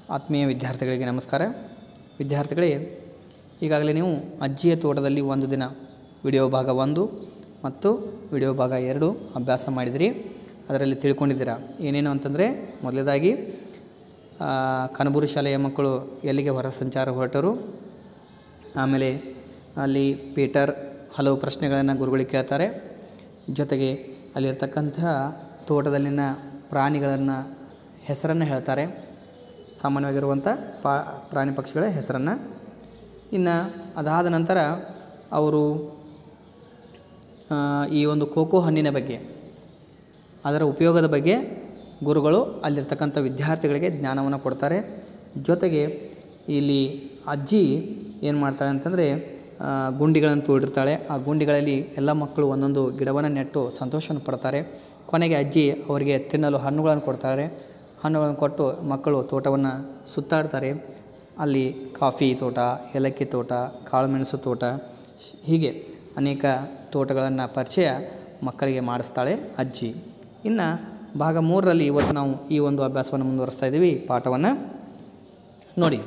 ಆತ್ಮೀಯ ವಿದ್ಯಾರ್ಥಿಗಳಿಗೆ ನಮಸ್ಕಾರ ವಿದ್ಯಾರ್ಥಿಗಳೇ ಈಗಾಗಲೇ ನೀವು ಅಜ್ಜಿಯ ತೋಟದಲ್ಲಿ ಒಂದು ದಿನ ವಿಡಿಯೋ ಭಾಗ ಒಂದು ಮತ್ತು ವಿಡಿಯೋ ಭಾಗ ಎರಡು ಅಭ್ಯಾಸ ಮಾಡಿದಿರಿ ಅದರಲ್ಲಿ ತಿಳ್ಕೊಂಡಿದ್ದೀರಾ ಏನೇನು ಅಂತಂದರೆ ಮೊದಲನೇದಾಗಿ ಆ, ಕನಬೂರು ಶಾಲೆಯ ಮಕ್ಕಳು ಎಲ್ಲಿಗೆ ಹೊರ ಸಂಚಾರ ಹೊರಟರು ಆಮೇಲೆ ಅಲ್ಲಿ ಪೀಟರ್ ಹಲವು ಪ್ರಶ್ನೆಗಳನ್ನು ಗುರುಗಳಿಗೆ ಕೇಳ್ತಾರೆ ಜೊತೆಗೆ ಅಲ್ಲಿರ್ತಕ್ಕಂತಹ ತೋಟದಲ್ಲಿನ ಪ್ರಾಣಿಗಳನ್ನು ಹೆಸರನ್ನು ಹೇಳ್ತಾರೆ ಸಾಮಾನ್ಯವಾಗಿರುವಂಥ ಪಾ ಪ್ರಾಣಿ ಪಕ್ಷಿಗಳ ಹೆಸರನ್ನು ಇನ್ನು ಅದಾದ ನಂತರ ಅವರು ಆ, ಈ ಒಂದು ಕೋಕೋ ಹಣ್ಣಿನ ಬಗ್ಗೆ ಅದರ ಉಪಯೋಗದ ಬಗ್ಗೆ ಗುರುಗಳು ಅಲ್ಲಿರ್ತಕ್ಕಂಥ ವಿದ್ಯಾರ್ಥಿಗಳಿಗೆ ಜ್ಞಾನವನ್ನು ಕೊಡ್ತಾರೆ ಜೊತೆಗೆ ಇಲ್ಲಿ ಅಜ್ಜಿ ಏನು ಮಾಡ್ತಾಳೆ ಅಂತಂದರೆ ಆ, ಗುಂಡಿಗಳನ್ನು ತೋಡಿರ್ತಾಳೆ ಆ ಗುಂಡಿಗಳಲ್ಲಿ ಎಲ್ಲ ಮಕ್ಕಳು ಒಂದೊಂದು ಗಿಡವನ್ನು ನೆಟ್ಟು ಸಂತೋಷವನ್ನು ಪಡ್ತಾರೆ ಕೊನೆಗೆ ಅಜ್ಜಿ ಅವರಿಗೆ ತಿನ್ನಲು ಹಣ್ಣುಗಳನ್ನು ಕೊಡ್ತಾರೆ ಹಣ್ಣುಗಳನ್ನು ಕೊಟ್ಟು ಮಕ್ಕಳು ತೋಟವನ್ನು ಸುತ್ತಾಡ್ತಾರೆ ಅಲ್ಲಿ ಕಾಫಿ ತೋಟ ಏಲಕ್ಕಿ ತೋಟ ಕಾಳುಮೆಣಸು ತೋಟ ಶ್- ಹೀಗೆ ಅನೇಕ ತೋಟಗಳನ್ನು ಪರಿಚಯ ಮಕ್ಕಳಿಗೆ ಮಾಡಿಸ್ತಾಳೆ ಅಜ್ಜಿ ಇನ್ನು ಭಾಗ ಮೂರರಲ್ಲಿ ಇವತ್ತು ನಾವು ಈ ಒಂದು ಅಭ್ಯಾಸವನ್ನು ಮುಂದುವರಿಸ್ತಾ ಇದ್ದೀವಿ ಪಾಠವನ್ನು ನೋಡಿ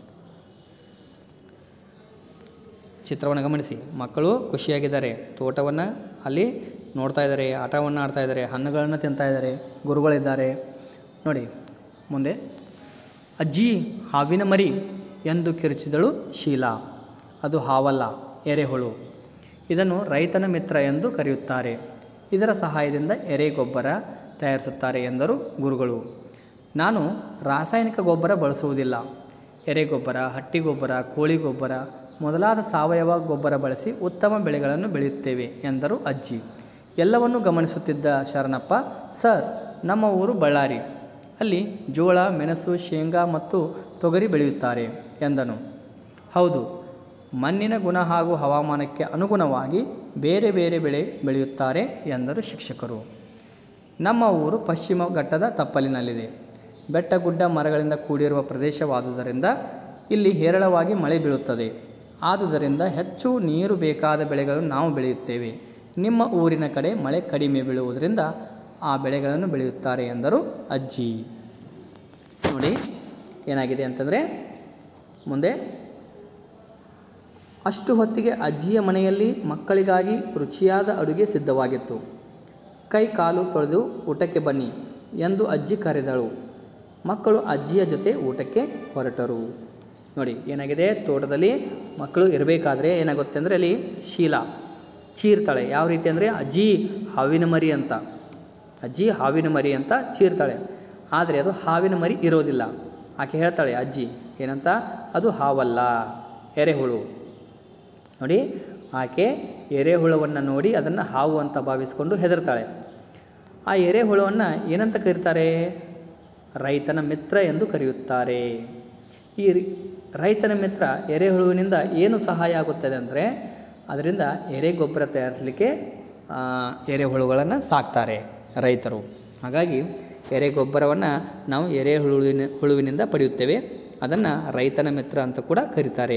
ಚಿತ್ರವನ್ನು ಗಮನಿಸಿ ಮಕ್ಕಳು ಖುಷಿಯಾಗಿದ್ದಾರೆ ತೋಟವನ್ನು ಅಲ್ಲಿ ನೋಡ್ತಾ ಇದ್ದಾರೆ ಆಟವನ್ನು ಆಡ್ತಾ ಇದ್ದಾರೆ ಹಣ್ಣುಗಳನ್ನು ತಿಂತಾ ಇದ್ದಾರೆ ಗುರುಗಳಿದ್ದಾರೆ ನೋಡಿ ಮುಂದೆ ಅಜ್ಜಿ ಹಾವಿನ ಮರಿ ಎಂದು ಕಿರುಚಿದಳು ಶೀಲಾ ಅದು ಹಾವಲ್ಲ ಎರೆಹುಳು ಇದನ್ನು ರೈತನ ಮಿತ್ರ ಎಂದು ಕರೆಯುತ್ತಾರೆ ಇದರ ಸಹಾಯದಿಂದ ಎರೆಗೊಬ್ಬರ ತಯಾರಿಸುತ್ತಾರೆ ಎಂದರು ಗುರುಗಳು ನಾನು ರಾಸಾಯನಿಕ ಗೊಬ್ಬರ ಬಳಸುವುದಿಲ್ಲ ಎರೆಗೊಬ್ಬರ ಹಟ್ಟಿಗೊಬ್ಬರ ಕೋಳಿ ಗೊಬ್ಬರ ಮೊದಲಾದ ಸಾವಯವ ಗೊಬ್ಬರ ಬಳಸಿ ಉತ್ತಮ ಬೆಳೆಗಳನ್ನು ಬೆಳೆಯುತ್ತೇವೆ ಎಂದರು ಅಜ್ಜಿ ಎಲ್ಲವನ್ನೂ ಗಮನಿಸುತ್ತಿದ್ದ ಶರಣಪ್ಪ ಸರ್ ನಮ್ಮ ಊರು ಬಳ್ಳಾರಿ ಅಲ್ಲಿ ಜೋಳ ಮೆಣಸು ಶೇಂಗಾ ಮತ್ತು ತೊಗರಿ ಬೆಳೆಯುತ್ತಾರೆ ಎಂದನು ಹೌದು ಮಣ್ಣಿನ ಗುಣ ಹಾಗೂ ಹವಾಮಾನಕ್ಕೆ ಅನುಗುಣವಾಗಿ ಬೇರೆ ಬೇರೆ ಬೆಳೆ ಬೆಳೆಯುತ್ತಾರೆ ಎಂದರು ಶಿಕ್ಷಕರು ನಮ್ಮ ಊರು ಪಶ್ಚಿಮ ಘಟ್ಟದ ತಪ್ಪಲಿನಲ್ಲಿದೆ ಬೆಟ್ಟ ಗುಡ್ಡ ಮರಗಳಿಂದ ಕೂಡಿರುವ ಪ್ರದೇಶವಾದುದರಿಂದ ಇಲ್ಲಿ ಹೇರಳವಾಗಿ ಮಳೆ ಬೀಳುತ್ತದೆ ಆದುದರಿಂದ ಹೆಚ್ಚು ನೀರು ಬೇಕಾದ ಬೆಳೆಗಳನ್ನು ನಾವು ಬೆಳೆಯುತ್ತೇವೆ ನಿಮ್ಮ ಊರಿನ ಕಡೆ ಮಳೆ ಕಡಿಮೆ ಬೀಳುವುದರಿಂದ ಆ ಬೆಳೆಗಳನ್ನು ಬೆಳೆಯುತ್ತಾರೆ ಎಂದರು ಅಜ್ಜಿ ನೋಡಿ ಏನಾಗಿದೆ ಅಂತಂದರೆ ಮುಂದೆ ಅಷ್ಟು ಹೊತ್ತಿಗೆ ಅಜ್ಜಿಯ ಮನೆಯಲ್ಲಿ ಮಕ್ಕಳಿಗಾಗಿ ರುಚಿಯಾದ ಅಡುಗೆ ಸಿದ್ಧವಾಗಿತ್ತು ಕೈ ಕಾಲು ತೊಳೆದು ಊಟಕ್ಕೆ ಬನ್ನಿ ಎಂದು ಅಜ್ಜಿ ಕರೆದಳು ಮಕ್ಕಳು ಅಜ್ಜಿಯ ಜೊತೆ ಊಟಕ್ಕೆ ಹೊರಟರು ನೋಡಿ ಏನಾಗಿದೆ ತೋಟದಲ್ಲಿ ಮಕ್ಕಳು ಇರಬೇಕಾದ್ರೆ ಏನಾಗುತ್ತೆ ಅಂದರೆ ಅಲ್ಲಿ ಶೀಲಾ ಚೀರ್ತಾಳೆ ಯಾವ ರೀತಿ ಅಂದರೆ ಅಜ್ಜಿ ಹಾವಿನ ಮರಿ ಅಂತ ಅಜ್ಜಿ ಹಾವಿನ ಮರಿ ಅಂತ ಚೀರ್ತಾಳೆ ಆದರೆ ಅದು ಹಾವಿನ ಮರಿ ಇರೋದಿಲ್ಲ ಆಕೆ ಹೇಳ್ತಾಳೆ ಅಜ್ಜಿ ಏನಂತ ಅದು ಹಾವಲ್ಲ ಎರೆಹುಳು ನೋಡಿ ಆಕೆ ಎರೆಹುಳವನ್ನು ನೋಡಿ ಅದನ್ನು ಹಾವು ಅಂತ ಭಾವಿಸಿಕೊಂಡು ಹೆದರ್ತಾಳೆ ಆ ಎರೆಹುಳವನ್ನು ಏನಂತ ಕರೀತಾರೆ ರೈತನ ಮಿತ್ರ ಎಂದು ಕರೆಯುತ್ತಾರೆ ಈ ರಿ- ರೈತನ ಮಿತ್ರ ಎರೆಹುಳುವಿನಿಂದ ಏನು ಸಹಾಯ ಆಗುತ್ತದೆ ಅಂದರೆ ಅದರಿಂದ ಎರೆಗೊಬ್ಬರ ತಯಾರಿಸಲಿಕ್ಕೆ ಆ, ಎರೆಹುಳುಗಳನ್ನು ಸಾಕ್ತಾರೆ ರೈತರು ಹಾಗಾಗಿ ಎರೆಗೊಬ್ಬರವನ್ನು ನಾವು ಎರೆಹುಳುವಿನ ಹುಳುವಿನಿಂದ ಪಡೆಯುತ್ತೇವೆ ಅದನ್ನು ರೈತನ ಮಿತ್ರ ಅಂತ ಕೂಡ ಕರೀತಾರೆ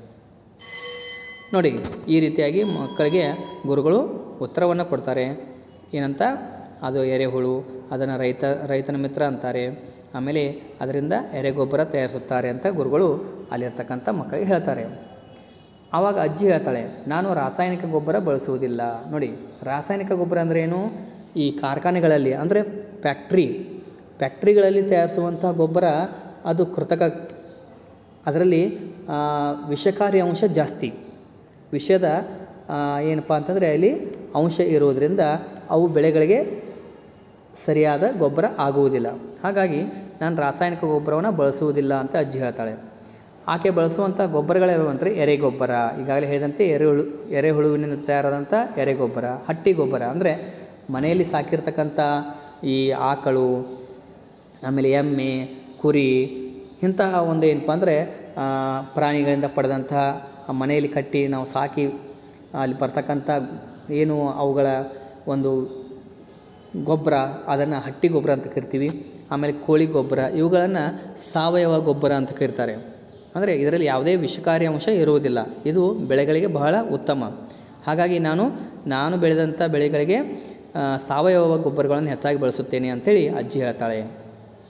ನೋಡಿ ಈ ರೀತಿಯಾಗಿ ಮಕ್ಕಳಿಗೆ ಗುರುಗಳು ಉತ್ತರವನ್ನು ಕೊಡ್ತಾರೆ ಏನಂತ ಅದು ಎರೆಹುಳು ಅದನ್ನು ರೈತ ರೈತನ ಮಿತ್ರ ಅಂತಾರೆ ಆಮೇಲೆ ಅದರಿಂದ ಎರೆಗೊಬ್ಬರ ತಯಾರಿಸುತ್ತಾರೆ ಅಂತ ಗುರುಗಳು ಅಲ್ಲಿರ್ತಕ್ಕಂಥ ಮಕ್ಕಳಿಗೆ ಹೇಳ್ತಾರೆ ಆವಾಗ ಅಜ್ಜಿ ಹೇಳ್ತಾಳೆ ನಾನು ರಾಸಾಯನಿಕ ಗೊಬ್ಬರ ಬಳಸುವುದಿಲ್ಲ ನೋಡಿ ರಾಸಾಯನಿಕ ಗೊಬ್ಬರ ಅಂದರೆ ಏನು ಈ ಕಾರ್ಖಾನೆಗಳಲ್ಲಿ ಅಂದರೆ ಫ್ಯಾಕ್ಟ್ರಿ ಫ್ಯಾಕ್ಟ್ರಿಗಳಲ್ಲಿ ತಯಾರಿಸುವಂಥ ಗೊಬ್ಬರ ಅದು ಕೃತಕ ಅದರಲ್ಲಿ ಆ, ವಿಷಕಾರಿ ಅಂಶ ಜಾಸ್ತಿ ವಿಷದ ಆ, ಏನಪ್ಪ ಅಂತಂದರೆ ಅಲ್ಲಿ ಅಂಶ ಇರೋದರಿಂದ ಅವು ಬೆಳೆಗಳಿಗೆ ಸರಿಯಾದ ಗೊಬ್ಬರ ಆಗುವುದಿಲ್ಲ ಹಾಗಾಗಿ ನಾನು ರಾಸಾಯನಿಕ ಗೊಬ್ಬರವನ್ನು ಬಳಸುವುದಿಲ್ಲ ಅಂತ ಅಜ್ಜಿ ಹೇಳ್ತಾಳೆ ಆಕೆ ಬಳಸುವಂಥ ಗೊಬ್ಬರಗಳು ಅಂದರೆ ಎರೆಗೊಬ್ಬರ ಈಗಾಗಲೇ ಹೇಳಿದಂತೆ ಎರೆಹುಳು ಎರೆಹುಳುವಿನಿಂದ ತಯಾರಾದಂಥ ಎರೆಗೊಬ್ಬರ ಹಟ್ಟಿ ಗೊಬ್ಬರ ಅಂದರೆ ಮನೆಯಲ್ಲಿ ಸಾಕಿರ್ತಕ್ಕಂಥ ಈ ಆಕಳು ಆಮೇಲೆ ಎಮ್ಮೆ ಕುರಿ ಇಂತಹ ಒಂದು ಏನಪ್ಪ ಅಂದರೆ ಆ, ಪ್ರಾಣಿಗಳಿಂದ ಪಡೆದಂತಹ ಆ ಮನೆಯಲ್ಲಿ ಕಟ್ಟಿ ನಾವು ಸಾಕಿ ಅಲ್ಲಿ ಬರ್ತಕ್ಕಂಥ ಏನು ಅವುಗಳ ಒಂದು ಗೊಬ್ಬರ ಅದನ್ನು ಹಟ್ಟಿ ಗೊಬ್ಬರ ಅಂತ ಕರಿತೀವಿ ಆಮೇಲೆ ಕೋಳಿ ಗೊಬ್ಬರ ಇವುಗಳನ್ನು ಸಾವಯವ ಗೊಬ್ಬರ ಅಂತ ಕರೀತಾರೆ ಅಂದರೆ ಇದರಲ್ಲಿ ಯಾವುದೇ ವಿಷಕಾರಿ ಅಂಶ ಇರುವುದಿಲ್ಲ ಇದು ಬೆಳೆಗಳಿಗೆ ಬಹಳ ಉತ್ತಮ ಹಾಗಾಗಿ ನಾನು ನಾನು ಬೆಳೆದಂಥ ಬೆಳೆಗಳಿಗೆ ಆ, ಸಾವಯವ ಗೊಬ್ಬರಗಳನ್ನು ಹೆಚ್ಚಾಗಿ ಬಳಸುತ್ತೇನೆ ಅಂಥೇಳಿ ಅಜ್ಜಿ ಹೇಳ್ತಾಳೆ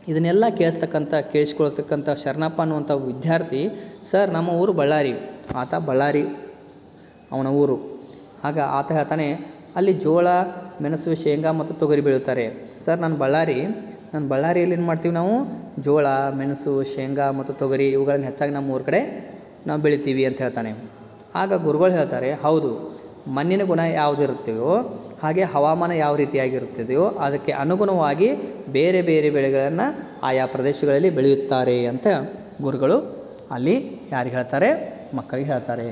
ಇದನ್ನೆಲ್ಲ ಕೇಳಿಸ್ತಕ್ಕಂಥ ಕೇಳಿಸ್ಕೊಳ್ತಕ್ಕಂಥ ಶರಣಪ್ಪ ಅನ್ನುವಂಥ ವಿದ್ಯಾರ್ಥಿ ಸರ್ ನಮ್ಮ ಊರು ಬಳ್ಳಾರಿ ಆತ ಬಳ್ಳಾರಿ ಅವನ ಊರು ಆಗ ಆತ ಹೇಳ್ತಾನೆ ಅಲ್ಲಿ ಜೋಳ ಮೆಣಸು ಶೇಂಗಾ ಮತ್ತು ತೊಗರಿ ಬೆಳೆಯುತ್ತಾರೆ ಸರ್ ನಾನು ಬಳ್ಳಾರಿ ನಾನು ಬಳ್ಳಾರಿಯಲ್ಲಿ ಏನು ಮಾಡ್ತೀವಿ ನಾವು ಜೋಳ ಮೆಣಸು ಶೇಂಗಾ ಮತ್ತು ತೊಗರಿ ಇವುಗಳನ್ನು ಹೆಚ್ಚಾಗಿ ನಮ್ಮ ಊರ ಕಡೆ ನಾವು ಬೆಳಿತೀವಿ ಅಂತ ಹೇಳ್ತಾನೆ ಆಗ ಗುರುಗಳು ಹೇಳ್ತಾರೆ ಹೌದು ಮಣ್ಣಿನ ಗುಣ ಯಾವುದಿರುತ್ತೆಯೋ ಹಾಗೆ ಹವಾಮಾನ ಯಾವ ರೀತಿಯಾಗಿರುತ್ತದೆಯೋ ಅದಕ್ಕೆ ಅನುಗುಣವಾಗಿ ಬೇರೆ ಬೇರೆ ಬೆಳೆಗಳನ್ನು ಆಯಾ ಪ್ರದೇಶಗಳಲ್ಲಿ ಬೆಳೆಯುತ್ತಾರೆ ಅಂತ ಗುರುಗಳು ಅಲ್ಲಿ ಯಾರಿಗೆ ಹೇಳ್ತಾರೆ ಮಕ್ಕಳಿಗೆ ಹೇಳ್ತಾರೆ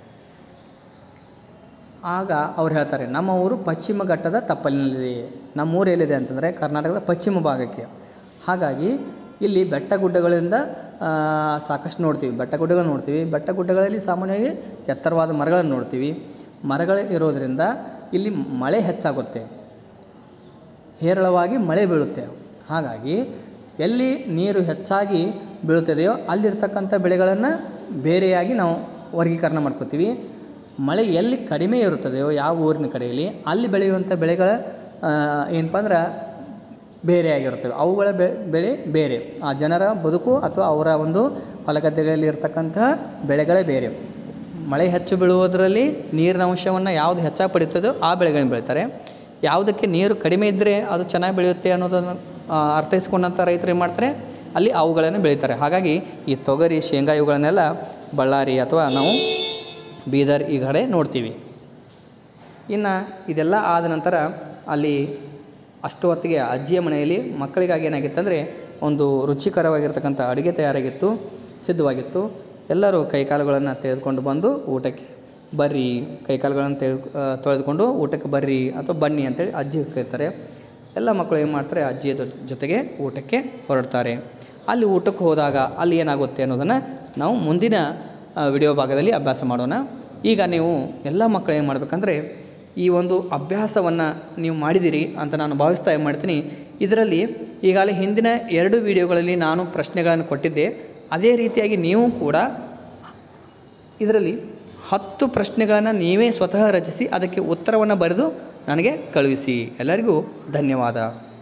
ಆಗ ಅವ್ರು ಹೇಳ್ತಾರೆ ನಮ್ಮ ಊರು ಪಶ್ಚಿಮ ಘಟ್ಟದ ತಪ್ಪಲಿನಲ್ಲಿದೆ ನಮ್ಮ ಊರು ಎಲ್ಲಿದೆ ಅಂತಂದರೆ ಕರ್ನಾಟಕದ ಪಶ್ಚಿಮ ಭಾಗಕ್ಕೆ ಹಾಗಾಗಿ ಇಲ್ಲಿ ಬೆಟ್ಟ ಗುಡ್ಡಗಳಿಂದ ಆ, ಸಾಕಷ್ಟು ನೋಡ್ತೀವಿ ಬೆಟ್ಟ ಗುಡ್ಡಗಳು ನೋಡ್ತೀವಿ ಬೆಟ್ಟ ಗುಡ್ಡಗಳಲ್ಲಿ ಸಾಮಾನ್ಯವಾಗಿ ಎತ್ತರವಾದ ಮರಗಳನ್ನು ನೋಡ್ತೀವಿ ಮರಗಳು ಇರೋದರಿಂದ ಇಲ್ಲಿ ಮಳೆ ಹೆಚ್ಚಾಗುತ್ತೆ ಹೇರಳವಾಗಿ ಮಳೆ ಬೀಳುತ್ತೆ ಹಾಗಾಗಿ ಎಲ್ಲಿ ನೀರು ಹೆಚ್ಚಾಗಿ ಬೀಳುತ್ತದೆಯೋ ಅಲ್ಲಿರ್ತಕ್ಕಂಥ ಬೆಳೆಗಳನ್ನು ಬೇರೆಯಾಗಿ ನಾವು ವರ್ಗೀಕರಣ ಮಾಡ್ಕೋತೀವಿ ಮಳೆ ಎಲ್ಲಿ ಕಡಿಮೆ ಇರುತ್ತದೆಯೋ ಯಾವ ಊರಿನ ಕಡೆಯಲ್ಲಿ ಅಲ್ಲಿ ಬೆಳೆಯುವಂಥ ಬೆಳೆಗಳ ಏನಪ್ಪ ಅಂದ್ರೆ ಬೇರೆಯಾಗಿರುತ್ತವೆ ಅವುಗಳ ಬೆ ಬೆಳೆ ಬೇರೆ ಆ ಜನರ ಬದುಕು ಅಥವಾ ಅವರ ಒಂದು ಹೊಲಗದ್ದೆಗಳಲ್ಲಿ ಇರತಕ್ಕಂತಹ ಬೆಳೆಗಳೇ ಬೇರೆ ಮಳೆ ಹೆಚ್ಚು ಬೀಳುವುದರಲ್ಲಿ ನೀರಿನ ಅಂಶವನ್ನು ಯಾವುದು ಹೆಚ್ಚಾಗಿ ಪಡೀತದೋ ಆ ಬೆಳೆಗಳನ್ನು ಬೆಳೀತಾರೆ ಯಾವುದಕ್ಕೆ ನೀರು ಕಡಿಮೆ ಇದ್ದರೆ ಅದು ಚೆನ್ನಾಗಿ ಬೆಳೆಯುತ್ತೆ ಅನ್ನೋದನ್ನು ಆ, ಅರ್ಥೈಸ್ಕೊಂಡಂಥ ರೈತರು ಏನು ಮಾಡ್ತಾರೆ ಅಲ್ಲಿ ಅವುಗಳನ್ನು ಬೆಳೀತಾರೆ ಹಾಗಾಗಿ ಈ ತೊಗರಿ ಶೇಂಗಾ ಇವುಗಳನ್ನೆಲ್ಲ ಬಳ್ಳಾರಿ ಅಥವಾ ನಾವು ಬೀದರ್ ಈ ಕಡೆ ನೋಡ್ತೀವಿ ಇನ್ನು ಇದೆಲ್ಲ ಆದ ನಂತರ ಅಲ್ಲಿ ಅಷ್ಟು ಹೊತ್ತಿಗೆ ಅಜ್ಜಿಯ ಮನೆಯಲ್ಲಿ ಮಕ್ಕಳಿಗಾಗಿ ಏನಾಗಿತ್ತಂದರೆ ಒಂದು ರುಚಿಕರವಾಗಿರ್ತಕ್ಕಂಥ ಅಡುಗೆ ತಯಾರಾಗಿತ್ತು ಸಿದ್ಧವಾಗಿತ್ತು ಎಲ್ಲರೂ ಕೈಕಾಲುಗಳನ್ನು ತೆಗೆದುಕೊಂಡು ಬಂದು ಊಟಕ್ಕೆ ಬರ್ರಿ ಕೈಕಾಲುಗಳನ್ನು ತೆಗೆದು ತೊಳೆದುಕೊಂಡು ಊಟಕ್ಕೆ ಬರ್ರಿ ಅಥವಾ ಬನ್ನಿ ಅಂತೇಳಿ ಅಜ್ಜಿ ಕರೀತಾರೆ ಎಲ್ಲ ಮಕ್ಕಳು ಏನು ಮಾಡ್ತಾರೆ ಅಜ್ಜಿಯ ಜೊ- ಜೊತೆಗೆ ಊಟಕ್ಕೆ ಹೊರಡ್ತಾರೆ ಅಲ್ಲಿ ಊಟಕ್ಕೆ ಹೋದಾಗ ಅಲ್ಲಿ ಏನಾಗುತ್ತೆ ಅನ್ನೋದನ್ನು ನಾವು ಮುಂದಿನ ವಿಡಿಯೋ ಭಾಗದಲ್ಲಿ ಅಭ್ಯಾಸ ಮಾಡೋಣ ಈಗ ನೀವು ಎಲ್ಲ ಮಕ್ಕಳು ಏನು ಮಾಡಬೇಕಂದ್ರೆ ಈ ಒಂದು ಅಭ್ಯಾಸವನ್ನು ನೀವು ಮಾಡಿದಿರಿ ಅಂತ ನಾನು ಭಾವಿಸ್ತಾ ಏನು ಮಾಡ್ತೀನಿ ಇದರಲ್ಲಿ ಈಗಾಗಲೇ ಹಿಂದಿನ ಎರಡು ವಿಡಿಯೋಗಳಲ್ಲಿ ನಾನು ಪ್ರಶ್ನೆಗಳನ್ನು ಕೊಟ್ಟಿದ್ದೆ ಅದೇ ರೀತಿಯಾಗಿ ನೀವು ಕೂಡ ಇದರಲ್ಲಿ ಹತ್ತು ಪ್ರಶ್ನೆಗಳನ್ನು ನೀವೇ ಸ್ವತಃ ರಚಿಸಿ ಅದಕ್ಕೆ ಉತ್ತರವನ್ನು ಬರೆದು ನನಗೆ ಕಳುಹಿಸಿ ಎಲ್ಲರಿಗೂ ಧನ್ಯವಾದ